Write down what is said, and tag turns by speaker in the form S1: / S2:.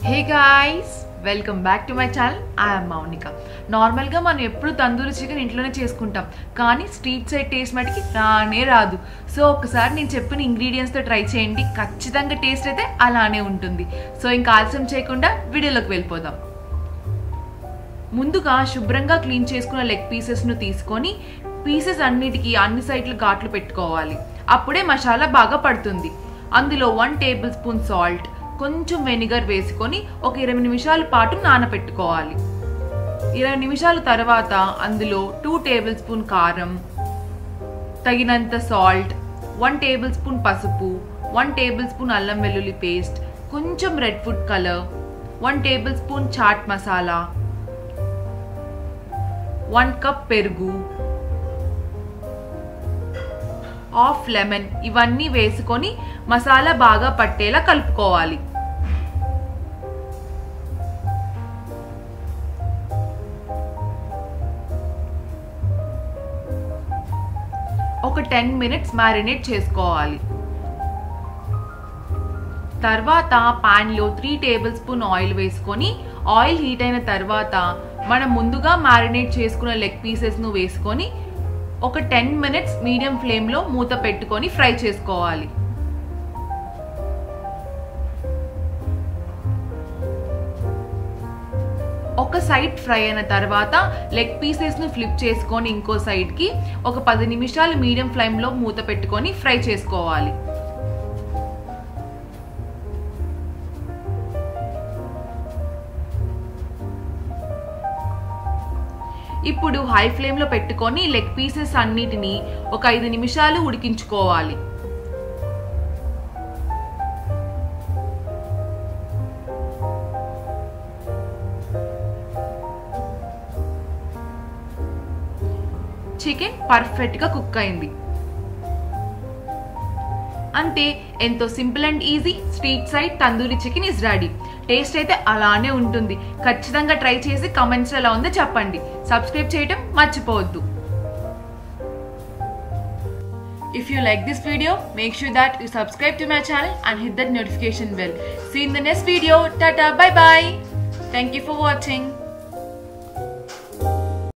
S1: Hey guys welcome back to my channel I'm Mounika నార్మల్గా మనం ఎప్పుడు తందూరి చికెన్ ఇంట్లోనే చేసుకుంటాం కానీ స్ట్రీట్ సైడ్ టేస్ట్ మటుకి రానే రాదు సో ఒకసారి నేను చెప్పిన ఇంగ్రీడియంట్స్తో ట్రై చేయండి ఖచ్చితంగా టేస్ట్ అయితే అలానే ఉంటుంది సో ఇంకా ఆలస్యం చేయకుండా వీడియోలోకి వెళ్ళిపోదాం ముందుగా శుభ్రంగా క్లీన్ చేసుకున్న లెగ్ పీసెస్ను తీసుకొని పీసెస్ అన్నిటికీ అన్ని సైడ్లు ఘాట్లు పెట్టుకోవాలి అప్పుడే మసాలా బాగా పడుతుంది అందులో వన్ టేబుల్ స్పూన్ సాల్ట్ కొంచెం వెనిగర్ వేసుకొని ఒక ఇరవై నిమిషాల పాటు నానబెట్టుకోవాలి ఇరవై నిమిషాల తర్వాత అందులో టూ టేబుల్ స్పూన్ కారం తగినంత సాల్ట్ వన్ టేబుల్ స్పూన్ పసుపు వన్ టేబుల్ స్పూన్ అల్లం వెల్లుల్లి పేస్ట్ కొంచెం red food colour one tablespoon chaat masala one cup పెరుగు హాఫ్ లెమన్ ఇవన్నీ వేసుకొని మసాలా బాగా పట్టేలా కలుపుకోవాలి ఒక టెన్ మినిట్స్ మ్యారినేట్ చేసుకోవాలి తర్వాత పాన్లో త్రీ టేబుల్ స్పూన్ ఆయిల్ వేసుకొని ఆయిల్ హీట్ అయిన తర్వాత మనం ముందుగా మ్యారినేట్ చేసుకున్న లెగ్ పీసెస్ను వేసుకొని ఒక టెన్ మినిట్స్ మీడియం ఫ్లేమ్లో మూత పెట్టుకొని ఫ్రై చేసుకోవాలి ఒక సైడ్ ఫ్రై అయిన తర్వాత లెగ్ పీసెస్ను ఫ్లిప్ చేసుకొని ఇంకో సైడ్కి ఒక పది నిమిషాలు మీడియం ఫ్లేమ్లో మూత పెట్టుకొని ఫ్రై చేసుకోవాలి ఇప్పుడు హై ఫ్లేమ్లో పెట్టుకొని లెగ్ పీసెస్ అన్నిటిని ఒక ఐదు నిమిషాలు ఉడికించుకోవాలి చికెన్ పర్ఫెక్ట్గా కుక్ అయింది అంతే ఎంతో simple and easy street side tandoori chicken is ready taste అయితే అలానే ఉంటుంది ఖచ్చితంగా ట్రై చేసి కమెంట్స్ ఎలా ఉందో చెప్పండి సబ్స్క్రైబ్ చేయటం మర్చిపోవద్దు If you like this video, make sure that you subscribe to my channel and hit that notification bell. See you in the next video. Tata, bye bye. Thank you for watching.